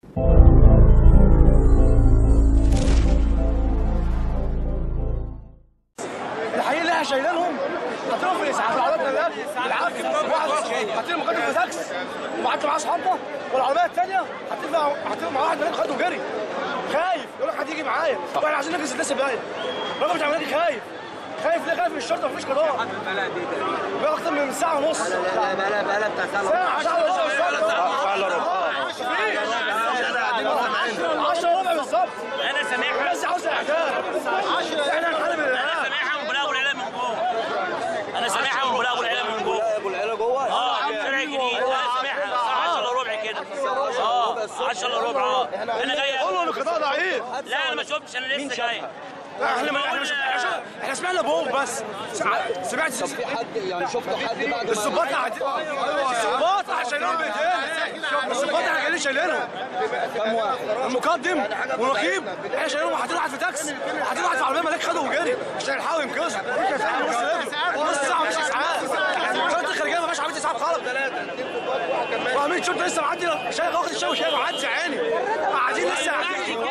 الحقيقه اللي احنا شايلينهم حاطينهم في الاسعاف العربيات اللي بالعافيه واحد حاطين مقدم في تاكس وقعدت معاه شنطه والعربيه الثانيه حاطين فيها حاطين مع واحد منهم خده جري خايف يقول لك حد يجي معايا واحنا عايزين نجلس الناس الباقيه الراجل بتاع النادي خايف خايف ليه خايف من الشرطه مفيش قضاء بقى اكتر من ساعه ونص لا بلا بلا بتاع ساعه ساعه ونص ساعه الا ربع 10 ربع بالظبط انا سامعها بس عاوز اعدام احنا هنحارب الارهاب سامعها من بلاغ العلم من جوه انا سامعها من بلاغ العلم من جوه ابو العيله جوه اه شارع جديد انا سامعها 10 الا ربع كده اه 10 الا ربع اه انا جاي قول له ان القضاء ضعيف لا انا ما شفتش انا لسه جاي احنا ما احنا مش احنا شو- احنا سمعنا بوق بس سمع- سمعت في حد يعني شفتوا حد بعد ما الظباط قاعدين الظباط احنا شايلينهم بايدينا الظباط احنا جايين شايلينهم كم واحد المقدم والرقيب احنا شايلينهم حاطين واحد في تاكسي حاطين واحد في عربيه ملاك خده وجري عشان يلحقوا ينقذوا نص ساعه مفيش اسعاف شرطه الخارجيه ما فيش عربيه اسعاف خالص وعميد شرطه لسه معدي شايف واخد الشاي وشايف معدي عيني قاعدين لسه قاعدين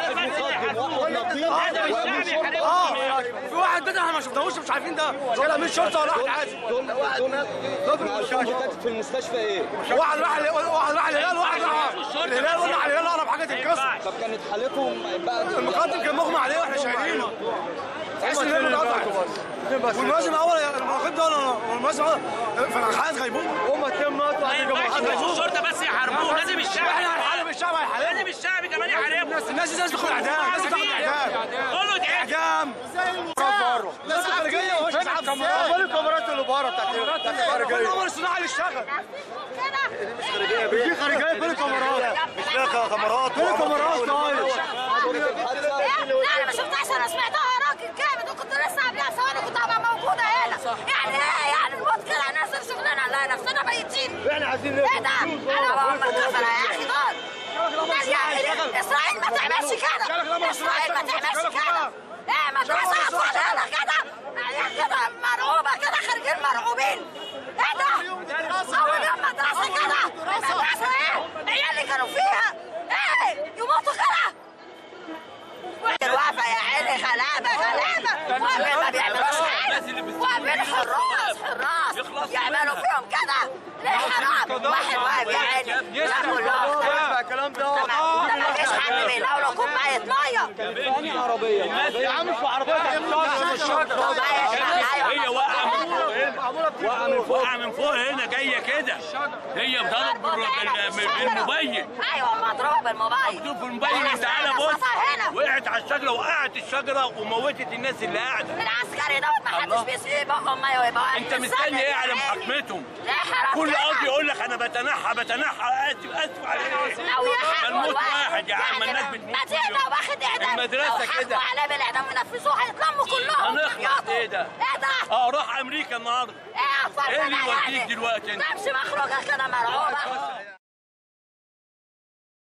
اه في واحد ده احنا ما شفناهوش مش عارفين ده كان امين شرطه ولا واحد عادي دول دول عشان كانت في المستشفى ايه؟ واحد راح واحد راح الهلال واحد راح الهلال قلنا على الهلال اقرب حاجه تنكسر طب كانت حالتهم بقى المقدم كان مغمى عليه واحنا شايلينه تحس ان الهلال اتقطع والملازم الاول المراقب ده والملازم الاول في حالات غيبوبه هم اتنين ماتوا ما ينفعش بس الشرطه بس يحاربوه لازم الشعب احنا هنحارب الشعب هيحاربنا لازم الشعب كمان يحاربه الناس دي لازم تاخد اعدام لازم تاخد اعدام قول له تعالى اعدام بره الناس الخارجيه ومش اسعاف امال الكاميرات اللي بره بتاعت الخارجيه القمر الصناعي اللي اشتغل في خارجيه فين الكاميرات مش فيها كاميرات فين الكاميرات طيب لا انا ما شفتهاش انا سمعتها راجل جامد وكنت لسه قبلها ثواني كنت هبقى موجوده هنا يعني ايه يعني الموت كده نازل شغلنا نلاقي نفسنا ميتين احنا عايزين ايه ده؟ انا بقول لك كفر يا اخي دول دول يعني اسرائيل ما تعملش كده اسرائيل ما تعملش كده ايه مدرسه اطفال هنا كده عيال كده مرعوبه كده خارجين مرعوبين ايه ده؟ اول يوم مدرسه كده مدرسه ايه؟ العيال اللي كانوا فيها ايه؟ يموتوا كده الوقفة يا عيني غلابة غلابة واقفين ما بيعملوش حاجة واقفين حراس حراس يعملوا فيهم كده ليه حرام واحد واقف يا عيني ياكل له الكلام ده ده ما فيش حد بيلاقوا كوباية مية ثاني عربيه يا عم في عربيه هي واقعه من فوق وقع من فوق واقعه من فوق هنا جايه كده هي بضرب بالموبايل ايوه مضروب الموبايل مكتوب في الموبايل تعالى بص وقعت على الشجره وقعت الشجره وموتت الناس اللي قاعده العسكري دوت ما حدش بيسيبهم ما يبقى انت مستني ايه على محاكمتهم ليه حرام كل كده؟ قاضي يقول لك انا بتنحى بتنحى اسف اسف على ايه او يحاكموا الموت الواحد. واحد يا عم يعني الناس ما بتموت كل تهدى يوم. واخد اعدام المدرسة لو حكموا كده. عليه بالاعدام ونفذوه هيتلموا كلهم هنخلص ياضوا. ايه ده؟ ايه ده؟ اه راح امريكا النهارده ايه اطفال ايه اللي بقى يوديك يعني؟ دلوقتي انت؟ تمشي مخرجه كده مرعوبه